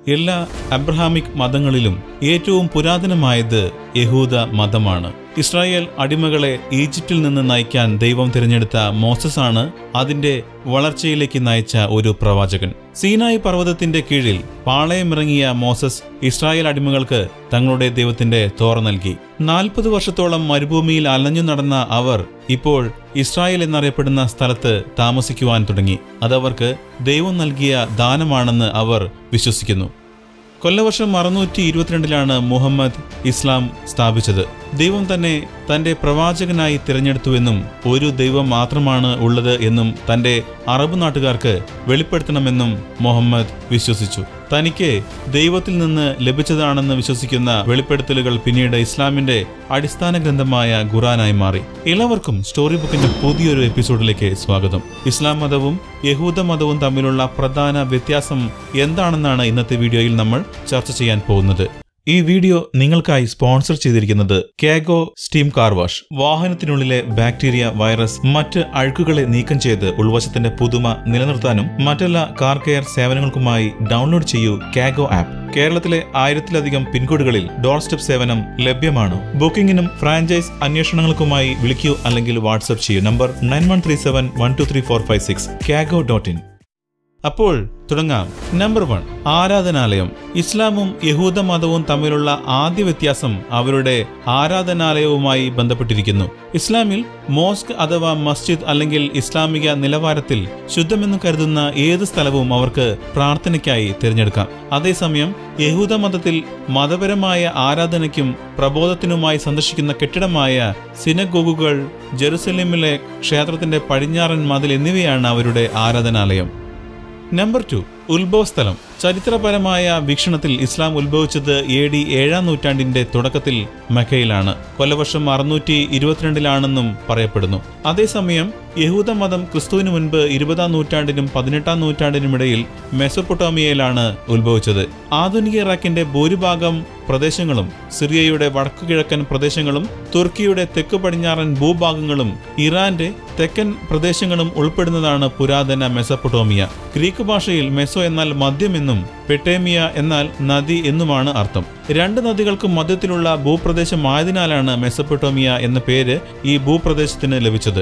എല്ലാ അബ്രഹാമിക് മതങ്ങളിലും ഏറ്റവും പുരാതനമായത് യഹൂദ മതമാണ് ഇസ്രായേൽ അടിമകളെ ഈജിപ്തിൽ നിന്ന് നയിക്കാൻ ദൈവം തിരഞ്ഞെടുത്ത മോസസ് ആണ് അതിന്റെ വളർച്ചയിലേക്ക് നയിച്ച ഒരു പ്രവാചകൻ സീനായി പർവ്വതത്തിന്റെ കീഴിൽ പാളയമിറങ്ങിയ മോസസ് ഇസ്രായേൽ അടിമകൾക്ക് തങ്ങളുടെ ദൈവത്തിന്റെ തോറ നൽകി നാൽപ്പത് വർഷത്തോളം മരുഭൂമിയിൽ അലഞ്ഞു നടന്ന അവർ ഇപ്പോൾ ഇസ്രായേൽ എന്നറിയപ്പെടുന്ന സ്ഥലത്ത് താമസിക്കുവാൻ തുടങ്ങി അതവർക്ക് ദൈവം നൽകിയ ദാനമാണെന്ന് അവർ വിശ്വസിക്കുന്നു കൊല്ലവർഷം അറുന്നൂറ്റി ഇരുപത്തിരണ്ടിലാണ് മുഹമ്മദ് ഇസ്ലാം സ്ഥാപിച്ചത് ദൈവം തന്നെ തന്റെ പ്രവാചകനായി തിരഞ്ഞെടുത്തുവെന്നും ഒരു ദൈവം മാത്രമാണ് ഉള്ളത് എന്നും തന്റെ അറബ് നാട്ടുകാർക്ക് വെളിപ്പെടുത്തണമെന്നും മുഹമ്മദ് വിശ്വസിച്ചു തനിക്ക് ദൈവത്തിൽ നിന്ന് ലഭിച്ചതാണെന്ന് വിശ്വസിക്കുന്ന വെളിപ്പെടുത്തലുകൾ പിന്നീട് ഇസ്ലാമിന്റെ അടിസ്ഥാന ഗ്രന്ഥമായ ഖുറാനായി മാറി എല്ലാവർക്കും സ്റ്റോറി ബുക്കിന്റെ പുതിയൊരു എപ്പിസോഡിലേക്ക് സ്വാഗതം ഇസ്ലാം മതവും യഹൂദ മതവും തമ്മിലുള്ള പ്രധാന വ്യത്യാസം എന്താണെന്നാണ് ഇന്നത്തെ വീഡിയോയിൽ നമ്മൾ ചർച്ച ചെയ്യാൻ പോകുന്നത് ഈ വീഡിയോ നിങ്ങൾക്കായി സ്പോൺസർ ചെയ്തിരിക്കുന്നത് കാഗോ സ്റ്റീം കാർ വാഷ് വാഹനത്തിനുള്ളിലെ ബാക്ടീരിയ വൈറസ് മറ്റ് അഴുക്കുകളെ നീക്കം ചെയ്ത് ഉൾവശത്തിന്റെ പുതുമ നിലനിർത്താനും മറ്റെല്ലാ കാർ കെയർ സേവനങ്ങൾക്കുമായി ഡൗൺലോഡ് ചെയ്യൂ കാഗോ ആപ്പ് കേരളത്തിലെ ആയിരത്തിലധികം പിൻകോഡുകളിൽ ഡോർ സ്റ്റെപ്പ് സേവനം ലഭ്യമാണ് ബുക്കിംഗിനും ഫ്രാഞ്ചൈസ് അന്വേഷണങ്ങൾക്കുമായി വിളിക്കൂ അല്ലെങ്കിൽ വാട്സ്ആപ്പ് ചെയ്യൂ number nine one three seven one two three four five six Kago dot in അപ്പോൾ തുടങ്ങാം നമ്പർ വൺ ആരാധനാലയം ഇസ്ലാമും യഹൂദ മതവും തമ്മിലുള്ള ആദ്യ വ്യത്യാസം അവരുടെ ആരാധനാലയവുമായി ബന്ധപ്പെട്ടിരിക്കുന്നു ഇസ്ലാമിൽ മോസ്ക് അഥവാ മസ്ജിദ് അല്ലെങ്കിൽ ഇസ്ലാമിക നിലവാരത്തിൽ ശുദ്ധമെന്ന് കരുതുന്ന ഏത് സ്ഥലവും അവർക്ക് പ്രാർത്ഥനയ്ക്കായി തിരഞ്ഞെടുക്കാം അതേസമയം യഹൂദ മതത്തിൽ മതപരമായ ആരാധനയ്ക്കും പ്രബോധത്തിനുമായി സന്ദർശിക്കുന്ന കെട്ടിടമായ സിനഗോഗുകൾ ജെറുസലേമിലെ ക്ഷേത്രത്തിന്റെ പടിഞ്ഞാറൻ മതിൽ എന്നിവയാണ് അവരുടെ ആരാധനാലയം നമ്പർ ടു ഉത്ഭവസ്ഥലം ചരിത്രപരമായ വീക്ഷണത്തിൽ ഇസ്ലാം ഉത്ഭവിച്ചത് എ ഡി ഏഴാം നൂറ്റാണ്ടിന്റെ തുടക്കത്തിൽ മക്കയിലാണ് കൊല്ലവർഷം അറുന്നൂറ്റി ഇരുപത്തിരണ്ടിലാണെന്നും പറയപ്പെടുന്നു അതേസമയം യഹൂദ മതം ക്രിസ്തുവിന് മുൻപ് ഇരുപതാം നൂറ്റാണ്ടിനും പതിനെട്ടാം നൂറ്റാണ്ടിനുമിടയിൽ മെസൊപ്പൊട്ടോമിയയിലാണ് ഉത്ഭവിച്ചത് ആധുനിക ഇറാഖിന്റെ ഭൂരിഭാഗം പ്രദേശങ്ങളും സിറിയയുടെ വടക്കുകിഴക്കൻ പ്രദേശങ്ങളും തുർക്കിയുടെ തെക്കു പടിഞ്ഞാറൻ ഭൂഭാഗങ്ങളും ഇറാന്റെ തെക്കൻ പ്രദേശങ്ങളും ഉൾപ്പെടുന്നതാണ് പുരാതന മെസപ്പൊട്ടോമിയ ഗ്രീക്ക് ഭാഷയിൽ മെസോ എന്നാൽ മദ്യമെന്നും പെട്ടേമിയ എന്നാൽ നദി എന്നുമാണ് അർത്ഥം രണ്ട് നദികൾക്കും മധ്യത്തിലുള്ള ഭൂപ്രദേശമായതിനാലാണ് മെസപ്പൊട്ടോമിയ എന്ന പേര് ഈ ഭൂപ്രദേശത്തിന് ലഭിച്ചത്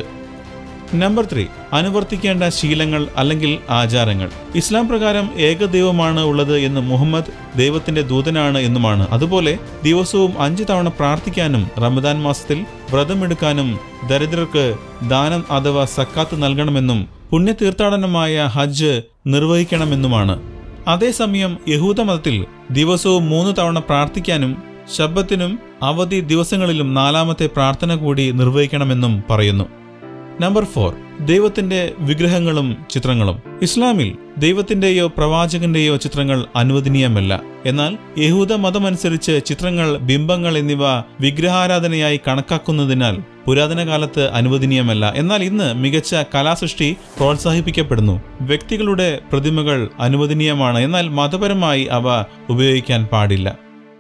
നമ്പർ ത്രീ അനുവർത്തിക്കേണ്ട ശീലങ്ങൾ അല്ലെങ്കിൽ ആചാരങ്ങൾ ഇസ്ലാം പ്രകാരം ഏകദൈവമാണ് ഉള്ളത് എന്ന് മുഹമ്മദ് ദൈവത്തിന്റെ ദൂതനാണ് എന്നുമാണ് അതുപോലെ ദിവസവും അഞ്ചു തവണ പ്രാർത്ഥിക്കാനും റമദാൻ മാസത്തിൽ വ്രതമെടുക്കാനും ദരിദ്രർക്ക് ദാനം അഥവാ സക്കാത്ത് നൽകണമെന്നും പുണ്യ തീർത്ഥാടനമായ ഹജ്ജ് നിർവഹിക്കണമെന്നുമാണ് അതേസമയം യഹൂദമതത്തിൽ ദിവസവും മൂന്ന് തവണ പ്രാർത്ഥിക്കാനും ശബ്ദത്തിനും അവധി ദിവസങ്ങളിലും നാലാമത്തെ പ്രാർത്ഥന കൂടി നിർവഹിക്കണമെന്നും പറയുന്നു നമ്പർ ഫോർ ദൈവത്തിന്റെ വിഗ്രഹങ്ങളും ചിത്രങ്ങളും ഇസ്ലാമിൽ ദൈവത്തിന്റെയോ പ്രവാചകന്റെയോ ചിത്രങ്ങൾ അനുവദനീയമല്ല എന്നാൽ യഹൂദ മതമനുസരിച്ച് ചിത്രങ്ങൾ ബിംബങ്ങൾ എന്നിവ വിഗ്രഹാരാധനയായി കണക്കാക്കുന്നതിനാൽ പുരാതന കാലത്ത് അനുവദനീയമല്ല എന്നാൽ ഇന്ന് മികച്ച കലാസൃഷ്ടി പ്രോത്സാഹിപ്പിക്കപ്പെടുന്നു വ്യക്തികളുടെ പ്രതിമകൾ അനുവദനീയമാണ് എന്നാൽ മതപരമായി അവ ഉപയോഗിക്കാൻ പാടില്ല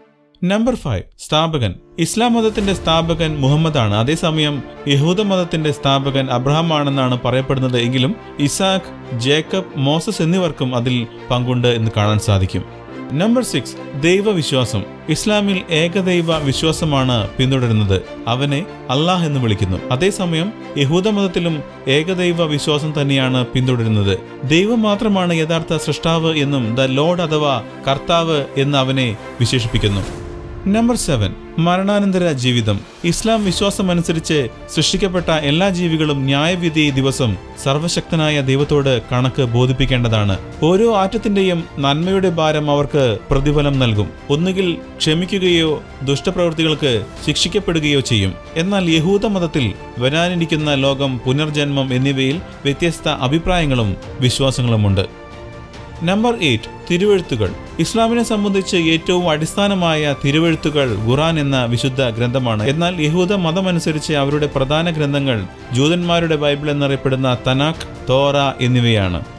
നമ്പർ ഫൈവ് സ്ഥാപകൻ ഇസ്ലാം മതത്തിന്റെ സ്ഥാപകൻ മുഹമ്മദാണ് അതേസമയം യഹൂദ മതത്തിന്റെ സ്ഥാപകൻ അബ്രഹാം ആണെന്നാണ് പറയപ്പെടുന്നത് എങ്കിലും ഇസാഖ് ജേക്കബ് മോസസ് എന്നിവർക്കും അതിൽ പങ്കുണ്ട് എന്ന് കാണാൻ സാധിക്കും നമ്പർ സിക്സ് ദൈവവിശ്വാസം ഇസ്ലാമിൽ ഏകദൈവ വിശ്വാസമാണ് പിന്തുടരുന്നത് അവനെ അള്ളാഹ് എന്ന് വിളിക്കുന്നു അതേസമയം യഹൂദമതത്തിലും ഏകദൈവ വിശ്വാസം തന്നെയാണ് പിന്തുടരുന്നത് ദൈവം മാത്രമാണ് യഥാർത്ഥ സൃഷ്ടാവ് എന്നും ദ ലോഡ് അഥവാ കർത്താവ് എന്ന് അവനെ വിശേഷിപ്പിക്കുന്നു നമ്പർ സെവൻ മരണാനന്തര ജീവിതം ഇസ്ലാം വിശ്വാസമനുസരിച്ച് സൃഷ്ടിക്കപ്പെട്ട എല്ലാ ജീവികളും ന്യായവിധി ദിവസം സർവശക്തനായ ദൈവത്തോട് കണക്ക് ബോധിപ്പിക്കേണ്ടതാണ് ഓരോ ആറ്റത്തിന്റെയും നന്മയുടെ ഭാരം അവർക്ക് പ്രതിഫലം നൽകും ഒന്നുകിൽ ക്ഷമിക്കുകയോ ദുഷ്ടപ്രവൃത്തികൾക്ക് ശിക്ഷിക്കപ്പെടുകയോ ചെയ്യും എന്നാൽ യഹൂദ മതത്തിൽ വരാനിരിക്കുന്ന ലോകം പുനർജന്മം എന്നിവയിൽ വ്യത്യസ്ത അഭിപ്രായങ്ങളും വിശ്വാസങ്ങളുമുണ്ട് നമ്പർ എയ്റ്റ് തിരുവെഴുത്തുകൾ ഇസ്ലാമിനെ സംബന്ധിച്ച് ഏറ്റവും അടിസ്ഥാനമായ തിരുവെഴുത്തുകൾ ഖുറാൻ എന്ന വിശുദ്ധ ഗ്രന്ഥമാണ് എന്നാൽ യഹൂദ മതമനുസരിച്ച് അവരുടെ പ്രധാന ഗ്രന്ഥങ്ങൾ ജൂതന്മാരുടെ ബൈബിൾ എന്നറിയപ്പെടുന്ന തനാഖ് തോറ എന്നിവയാണ്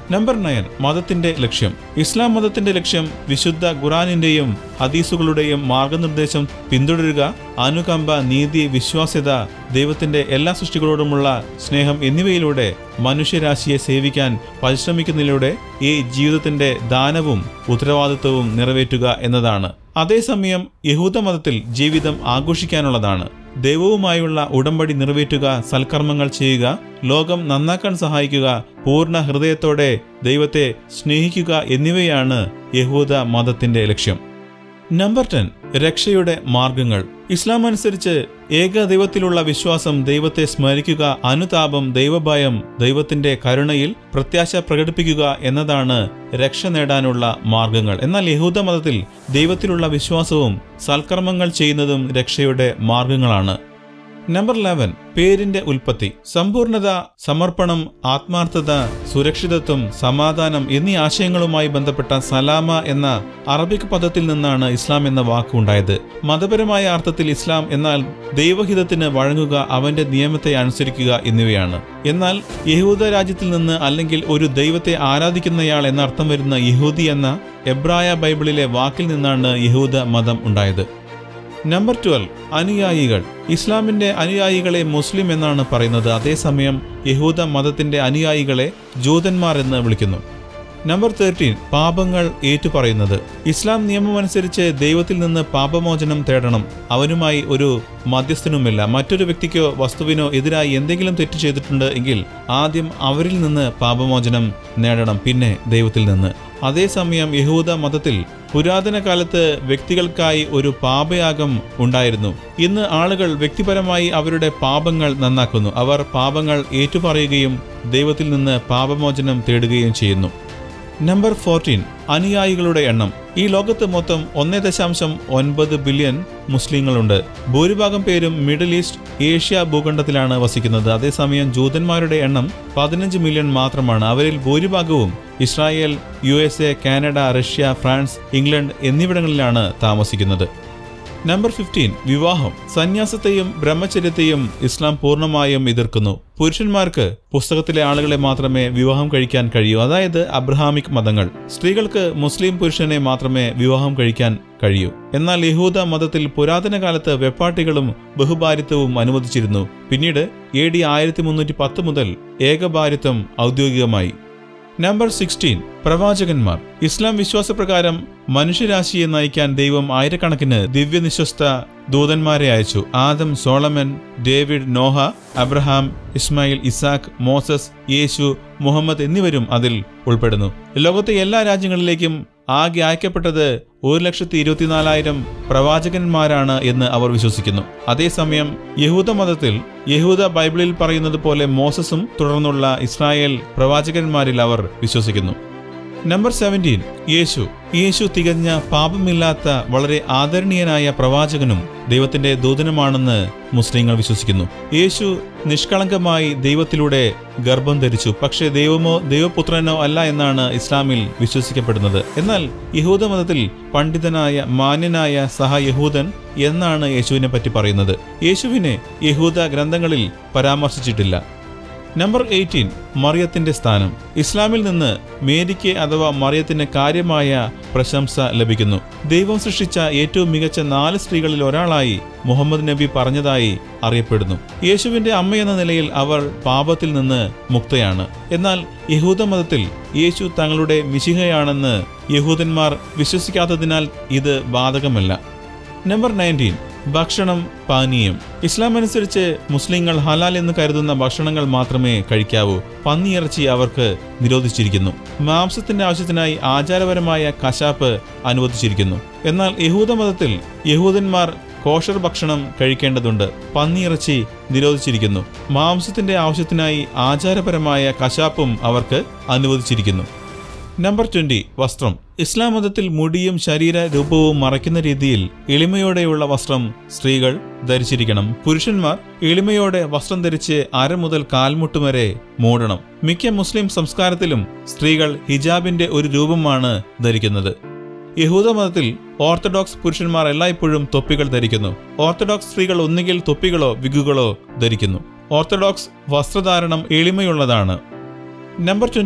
നമ്പർ നയൻ മതത്തിന്റെ ലക്ഷ്യം ഇസ്ലാം മതത്തിന്റെ ലക്ഷ്യം വിശുദ്ധ ഖുറാനിന്റെയും ഹദീസുകളുടെയും മാർഗനിർദ്ദേശം പിന്തുടരുക അനുകമ്പ നീതി വിശ്വാസ്യത ദൈവത്തിന്റെ എല്ലാ സൃഷ്ടികളോടുമുള്ള സ്നേഹം എന്നിവയിലൂടെ മനുഷ്യരാശിയെ സേവിക്കാൻ പരിശ്രമിക്കുന്നതിലൂടെ ഈ ജീവിതത്തിന്റെ ദാനവും ഉത്തരവാദിത്വവും നിറവേറ്റുക എന്നതാണ് അതേസമയം യഹൂദമതത്തിൽ ജീവിതം ആഘോഷിക്കാനുള്ളതാണ് ദൈവവുമായുള്ള ഉടമ്പടി നിറവേറ്റുക സൽക്കർമ്മങ്ങൾ ചെയ്യുക ലോകം നന്നാക്കാൻ സഹായിക്കുക പൂർണ്ണ ഹൃദയത്തോടെ ദൈവത്തെ സ്നേഹിക്കുക എന്നിവയാണ് യഹൂദ മതത്തിന്റെ ലക്ഷ്യം നമ്പർ ടെൻ രക്ഷയുടെ മാർഗങ്ങൾ ഇസ്ലാം അനുസരിച്ച് ഏക ദൈവത്തിലുള്ള വിശ്വാസം ദൈവത്തെ സ്മരിക്കുക അനുതാപം ദൈവഭയം ദൈവത്തിന്റെ കരുണയിൽ പ്രത്യാശ പ്രകടിപ്പിക്കുക എന്നതാണ് രക്ഷ നേടാനുള്ള മാർഗങ്ങൾ എന്നാൽ യഹൂദ മതത്തിൽ ദൈവത്തിലുള്ള വിശ്വാസവും സൽക്കർമ്മങ്ങൾ ചെയ്യുന്നതും രക്ഷയുടെ മാർഗങ്ങളാണ് നമ്പർ ലെവൻ പേരിന്റെ ഉൽപ്പത്തി സമ്പൂർണത സമർപ്പണം ആത്മാർത്ഥത സുരക്ഷിതത്വം സമാധാനം എന്നീ ആശയങ്ങളുമായി ബന്ധപ്പെട്ട സലാമ എന്ന അറബിക് പദത്തിൽ നിന്നാണ് ഇസ്ലാം എന്ന വാക്ക് ഉണ്ടായത് മതപരമായ അർത്ഥത്തിൽ ഇസ്ലാം എന്നാൽ ദൈവഹിതത്തിന് വഴങ്ങുക അവന്റെ നിയമത്തെ അനുസരിക്കുക എന്നിവയാണ് എന്നാൽ യഹൂദ രാജ്യത്തിൽ നിന്ന് അല്ലെങ്കിൽ ഒരു ദൈവത്തെ ആരാധിക്കുന്നയാൾ എന്ന അർത്ഥം വരുന്ന യഹൂദി എന്ന എബ്രായ ബൈബിളിലെ വാക്കിൽ നിന്നാണ് യഹൂദ മതം ഉണ്ടായത് നമ്പർ ട്വൽവ് അനുയായികൾ ഇസ്ലാമിന്റെ അനുയായികളെ മുസ്ലിം എന്നാണ് പറയുന്നത് അതേസമയം യഹൂദ മതത്തിന്റെ അനുയായികളെ ജൂതന്മാർ എന്ന് വിളിക്കുന്നു നമ്പർ തേർട്ടീൻ പാപങ്ങൾ ഏറ്റുപറയുന്നത് ഇസ്ലാം നിയമമനുസരിച്ച് ദൈവത്തിൽ നിന്ന് പാപമോചനം തേടണം അവനുമായി ഒരു മധ്യസ്ഥനുമില്ല മറ്റൊരു വ്യക്തിക്കോ വസ്തുവിനോ എതിരായി എന്തെങ്കിലും തെറ്റ് ചെയ്തിട്ടുണ്ട് എങ്കിൽ ആദ്യം അവരിൽ നിന്ന് പാപമോചനം നേടണം പിന്നെ ദൈവത്തിൽ നിന്ന് അതേസമയം യഹൂദ മതത്തിൽ പുരാതന കാലത്ത് വ്യക്തികൾക്കായി ഒരു പാപയാഗം ഉണ്ടായിരുന്നു ഇന്ന് ആളുകൾ വ്യക്തിപരമായി അവരുടെ പാപങ്ങൾ നന്നാക്കുന്നു അവർ പാപങ്ങൾ ഏറ്റുപറയുകയും ദൈവത്തിൽ നിന്ന് പാപമോചനം തേടുകയും ചെയ്യുന്നു നമ്പർ ഫോർട്ടീൻ അനുയായികളുടെ എണ്ണം ഈ ലോകത്ത് മൊത്തം ഒന്നേ ദശാംശം ഒൻപത് ബില്യൺ മുസ്ലിങ്ങളുണ്ട് ഭൂരിഭാഗം പേരും മിഡിൽ ഈസ്റ്റ് ഏഷ്യ ഭൂഖണ്ഡത്തിലാണ് വസിക്കുന്നത് അതേസമയം ജൂതന്മാരുടെ എണ്ണം പതിനഞ്ച് മില്യൺ മാത്രമാണ് അവരിൽ ഭൂരിഭാഗവും Israel U S A Canada Russia France England എന്നിവിടങ്ങളിലാണ് താമസിക്കുന്നത് നമ്പർ ഫിഫ്റ്റീൻ വിവാഹം സന്യാസത്തെയും ബ്രഹ്മചര്യത്തെയും ഇസ്ലാം പൂർണ്ണമായും എതിർക്കുന്നു പുരുഷന്മാർക്ക് പുസ്തകത്തിലെ ആളുകളെ മാത്രമേ വിവാഹം കഴിക്കാൻ കഴിയൂ അതായത് അബ്രഹാമിക് മതങ്ങൾ സ്ത്രീകൾക്ക് മുസ്ലിം പുരുഷനെ മാത്രമേ വിവാഹം കഴിക്കാൻ കഴിയൂ എന്നാൽ യഹൂദ മതത്തിൽ പുരാതന കാലത്ത് വെപ്പാട്ടികളും ബഹുഭാരിത്വവും അനുവദിച്ചിരുന്നു പിന്നീട് എ ഡി ആയിരത്തി മുന്നൂറ്റി പത്ത് മുതൽ ഏകഭാരിത്വം ഔദ്യോഗികമായി നമ്പർ സിക്സ്റ്റീൻ പ്രവാചകന്മാർ ഇസ്ലാം വിശ്വാസപ്രകാരം മനുഷ്യരാശിയെ നയിക്കാൻ ദൈവം ആയിരക്കണക്കിന് ദിവ്യനിശ്വസ്ത ദൂതന്മാരെ അയച്ചു Adam Solomon David Noah Abraham Ismail Isaac Moses യേശു മുഹമ്മദ് എന്നിവരും അതിൽ ഉൾപ്പെടുന്നു ലോകത്തെ എല്ലാ രാജ്യങ്ങളിലേക്കും ആകെ അയക്കപ്പെട്ടത് ഒരു ലക്ഷത്തി ഇരുപത്തിനാലായിരം പ്രവാചകന്മാരാണ് എന്ന് അവർ വിശ്വസിക്കുന്നു അതേസമയം യഹൂദ മതത്തിൽ യഹൂദ ബൈബിളിൽ പറയുന്നത് പോലെ മോസസും തുടർന്നുള്ള ഇസ്രായേൽ പ്രവാചകന്മാരിൽ അവർ വിശ്വസിക്കുന്നു നമ്പർ സെവൻറ്റീൻ യേശു യേശു തികഞ്ഞ പാപമില്ലാത്ത വളരെ ആദരണീയനായ പ്രവാചകനും ദൈവത്തിന്റെ ദൂതനുമാണെന്ന് മുസ്ലിങ്ങൾ വിശ്വസിക്കുന്നു യേശു നിഷ്കളങ്കമായി ദൈവത്തിലൂടെ ഗർഭം ധരിച്ചു പക്ഷേ ദൈവമോ ദൈവപുത്രനോ അല്ല എന്നാണ് ഇസ്ലാമിൽ വിശ്വസിക്കപ്പെടുന്നത് എന്നാൽ യഹൂദ മതത്തിൽ പണ്ഡിതനായ മാന്യനായ സഹയഹൂദൻ എന്നാണ് യേശുവിനെ പറ്റി പറയുന്നത് യേശുവിനെ യഹൂദ ഗ്രന്ഥങ്ങളിൽ പരാമർശിച്ചിട്ടില്ല നമ്പർ എയ്റ്റീൻ മറിയത്തിന്റെ സ്ഥാനം ഇസ്ലാമിൽ നിന്ന് മേരിക്ക് അഥവാ മറിയത്തിന് കാര്യമായ പ്രശംസ ലഭിക്കുന്നു ദൈവം സൃഷ്ടിച്ച ഏറ്റവും മികച്ച നാല് സ്ത്രീകളിൽ ഒരാളായി മുഹമ്മദ് നബി പറഞ്ഞതായി അറിയപ്പെടുന്നു യേശുവിന്റെ അമ്മയെന്ന നിലയിൽ അവർ പാപത്തിൽ നിന്ന് മുക്തയാണ് എന്നാൽ യഹൂദ മതത്തിൽ യേശു തങ്ങളുടെ മിശിഹയാണെന്ന് യഹൂദന്മാർ വിശ്വസിക്കാത്തതിനാൽ ഇത് ബാധകമല്ല നമ്പർ നയൻറ്റീൻ ഭക്ഷണം പാനീയം ഇസ്ലാം അനുസരിച്ച് മുസ്ലിങ്ങൾ ഹലാൽ എന്ന് കരുതുന്ന ഭക്ഷണങ്ങൾ മാത്രമേ കഴിക്കാവൂ പന്നിയിറച്ചി അവർക്ക് നിരോധിച്ചിരിക്കുന്നു മാംസത്തിന്റെ ആവശ്യത്തിനായി ആചാരപരമായ കശാപ്പ് അനുവദിച്ചിരിക്കുന്നു എന്നാൽ യഹൂദ മതത്തിൽ യഹൂദന്മാർ കോഷർ ഭക്ഷണം കഴിക്കേണ്ടതുണ്ട് പന്നിയിറച്ചി നിരോധിച്ചിരിക്കുന്നു മാംസത്തിന്റെ ആവശ്യത്തിനായി ആചാരപരമായ കശാപ്പും അവർക്ക് അനുവദിച്ചിരിക്കുന്നു നമ്പർ ട്വന്റി വസ്ത്രം ഇസ്ലാം മതത്തിൽ മുടിയും ശരീര രൂപവും മറയ്ക്കുന്ന രീതിയിൽ എളിമയോടെയുള്ള വസ്ത്രം സ്ത്രീകൾ ധരിച്ചിരിക്കണം പുരുഷന്മാർ എളിമയോടെ വസ്ത്രം ധരിച്ച് അര മുതൽ കാൽമുട്ട് വരെ മൂടണം മിക്ക മുസ്ലിം സംസ്കാരത്തിലും സ്ത്രീകൾ ഹിജാബിന്റെ ഒരു രൂപമാണ് ധരിക്കുന്നത് യഹൂദ മതത്തിൽ ഓർത്തഡോക്സ് പുരുഷന്മാർ എല്ലായ്പ്പോഴും തൊപ്പികൾ ധരിക്കുന്നു ഓർത്തഡോക്സ് സ്ത്രീകൾ ഒന്നുകിൽ തൊപ്പികളോ വിഗുകളോ ധരിക്കുന്നു ഓർത്തഡോക്സ് വസ്ത്രധാരണം എളിമയുള്ളതാണ് നമ്പർ ട്വന്റി വൺ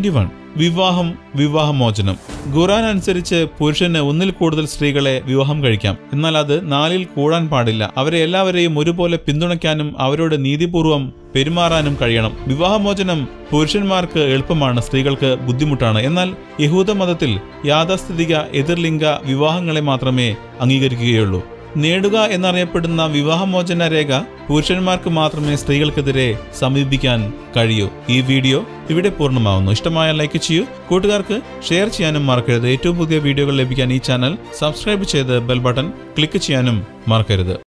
വിവാഹം വിവാഹമോചനം ഖുറാൻ അനുസരിച്ച് പുരുഷന് ഒന്നിൽ കൂടുതൽ സ്ത്രീകളെ വിവാഹം കഴിക്കാം എന്നാൽ അത് നാലിൽ കൂടാൻ പാടില്ല അവരെ എല്ലാവരെയും ഒരുപോലെ പിന്തുണയ്ക്കാനും അവരോട് നീതിപൂർവം പെരുമാറാനും കഴിയണം വിവാഹമോചനം പുരുഷന്മാർക്ക് എളുപ്പമാണ് സ്ത്രീകൾക്ക് ബുദ്ധിമുട്ടാണ് എന്നാൽ യഹൂദ മതത്തിൽ യാഥാസ്ഥിതിക എതിർലിംഗ വിവാഹങ്ങളെ മാത്രമേ അംഗീകരിക്കുകയുള്ളൂ നേടുക എന്നറിയപ്പെടുന്ന വിവാഹമോചന രേഖ പുരുഷന്മാർക്ക് മാത്രമേ സ്ത്രീകൾക്കെതിരെ സമീപിക്കാൻ കഴിയൂ ഈ വീഡിയോ ഇവിടെ പൂർണ്ണമാവുന്നു ഇഷ്ടമായ ലൈക്ക് ചെയ്യൂ കൂട്ടുകാർക്ക് ഷെയർ ചെയ്യാനും മറക്കരുത് ഏറ്റവും പുതിയ വീഡിയോകൾ ലഭിക്കാൻ ഈ ചാനൽ സബ്സ്ക്രൈബ് ചെയ്ത് ബെൽ ബട്ടൺ ക്ലിക്ക് ചെയ്യാനും മറക്കരുത്